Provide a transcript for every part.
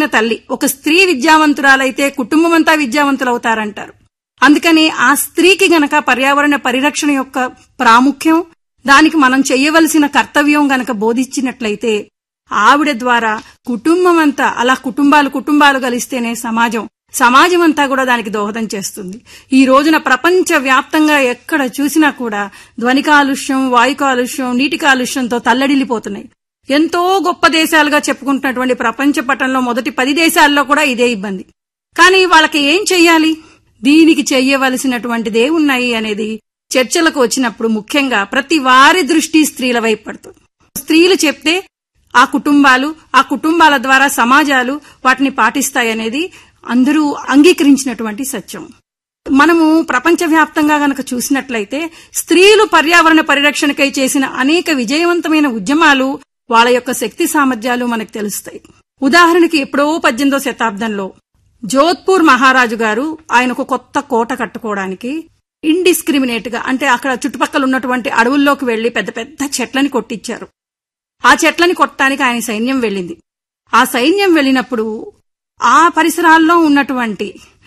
విద్యావంతురాలైన తల్లి ఒక స్త్రీ విద్యావంతురాలైతే కుటుంబం అంతా విద్యావంతులవుతారంటారు అందుకని ఆ స్త్రీకి గనక పర్యావరణ పరిరక్షణ యొక్క ప్రాముఖ్యం దానికి మనం చేయవలసిన కర్తవ్యం గనక బోధించినట్లయితే ఆవిడ ద్వారా కుటుంబం అంతా అలా కుటుంబాలు కుటుంబాలు కలిస్తేనే సమాజం సమాజం అంతా కూడా దానికి దోహదం చేస్తుంది ఈ రోజున ప్రపంచ వ్యాప్తంగా ఎక్కడ చూసినా కూడా ధ్వని కాలుష్యం వాయు కాలుష్యం నీటి కాలుష్యంతో తల్లడిల్లిపోతున్నాయి ఎంతో గొప్ప దేశాలుగా చెప్పుకుంటున్నటువంటి ప్రపంచ పటంలో మొదటి పది దేశాల్లో కూడా ఇదే ఇబ్బంది కానీ వాళ్ళకి ఏం చెయ్యాలి దీనికి చెయ్యవలసినటువంటిదే ఉన్నాయి అనేది చర్చలకు వచ్చినప్పుడు ముఖ్యంగా ప్రతి వారి దృష్టి స్త్రీల వైపు పడుతుంది స్త్రీలు చెప్తే ఆ కుటుంబాలు ఆ కుటుంబాల ద్వారా సమాజాలు వాటిని పాటిస్తాయనేది అందరూ అంగీకరించినటువంటి సత్యం మనము ప్రపంచవ్యాప్తంగా గనక చూసినట్లయితే స్త్రీలు పర్యావరణ పరిరక్షణకై చేసిన అనేక విజయవంతమైన ఉద్యమాలు వాళ్ళ యొక్క శక్తి సామర్థ్యాలు మనకు తెలుస్తాయి ఉదాహరణకి ఎప్పుడో పద్దెనిమిదో శతాబ్దంలో జోధ్పూర్ మహారాజు గారు ఆయన ఒక కొత్త కోట కట్టుకోవడానికి ఇండిస్క్రిమినేట్ గా అంటే అక్కడ చుట్టుపక్కల ఉన్నటువంటి అడవుల్లోకి వెళ్లి పెద్ద పెద్ద చెట్లని కొట్టించారు ఆ చెట్లని కొట్టడానికి ఆయన సైన్యం వెళ్ళింది ఆ సైన్యం వెళ్ళినప్పుడు ఆ పరిసరాల్లో ఉన్నటువంటి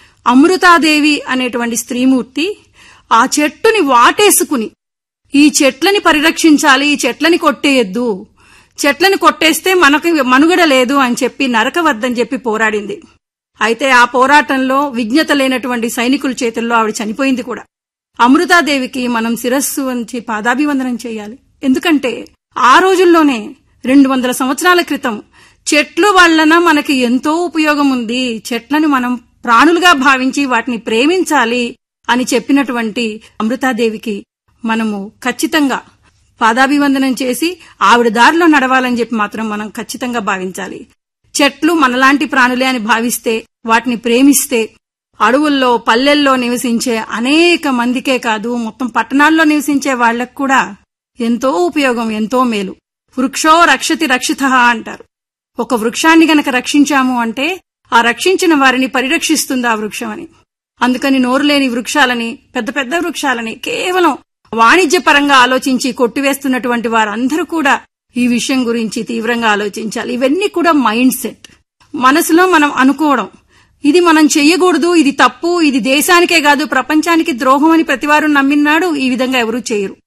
అమృతాదేవి అనేటువంటి స్త్రీమూర్తి ఆ చెట్టుని వాటేసుకుని ఈ చెట్లని పరిరక్షించాలి ఈ చెట్లని కొట్టేయద్దు చెట్లని కొట్టేస్తే మనకి మనుగడ లేదు అని చెప్పి నరకవద్దని చెప్పి పోరాడింది అయితే ఆ పోరాటంలో విజ్ఞత లేనటువంటి సైనికుల చేతుల్లో ఆవిడ చనిపోయింది కూడా అమృతాదేవికి మనం శిరస్సు వంచి పాదాభివందనం చేయాలి ఎందుకంటే ఆ రోజుల్లోనే రెండు వందల సంవత్సరాల క్రితం చెట్లు వలన మనకి ఎంతో ఉపయోగం ఉంది చెట్లను మనం ప్రాణులుగా భావించి వాటిని ప్రేమించాలి అని చెప్పినటువంటి అమృతాదేవికి మనము ఖచ్చితంగా పాదాభివందనం చేసి ఆవిడ దారిలో నడవాలని చెప్పి మాత్రం మనం ఖచ్చితంగా భావించాలి చెట్లు మనలాంటి ప్రాణులే అని భావిస్తే వాటిని ప్రేమిస్తే అడవుల్లో పల్లెల్లో నివసించే అనేక మందికే కాదు మొత్తం పట్టణాల్లో నివసించే వాళ్లకు కూడా ఎంతో ఉపయోగం ఎంతో మేలు వృక్షో రక్షతి రక్షిత అంటారు ఒక వృక్షాన్ని గనక రక్షించాము అంటే ఆ రక్షించిన వారిని పరిరక్షిస్తుంది ఆ వృక్షం అని అందుకని నోరులేని వృక్షాలని పెద్ద పెద్ద వృక్షాలని కేవలం వాణిజ్యపరంగా ఆలోచించి కొట్టివేస్తున్నటువంటి వారందరూ కూడా ఈ విషయం గురించి తీవ్రంగా ఆలోచించాలి ఇవన్నీ కూడా మైండ్ సెట్ మనసులో మనం అనుకోవడం ఇది మనం చెయ్యకూడదు ఇది తప్పు ఇది దేశానికే కాదు ప్రపంచానికి ద్రోహం అని ప్రతివారు నమ్మినాడు ఈ విధంగా ఎవరూ చేయరు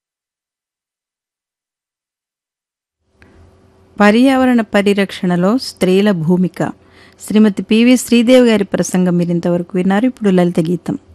పర్యావరణ పరిరక్షణలో స్త్రీల భూమిక శ్రీమతి పివి శ్రీదేవి గారి ప్రసంగం మీరు ఇంతవరకు విన్నారు ఇప్పుడు లలిత గీతం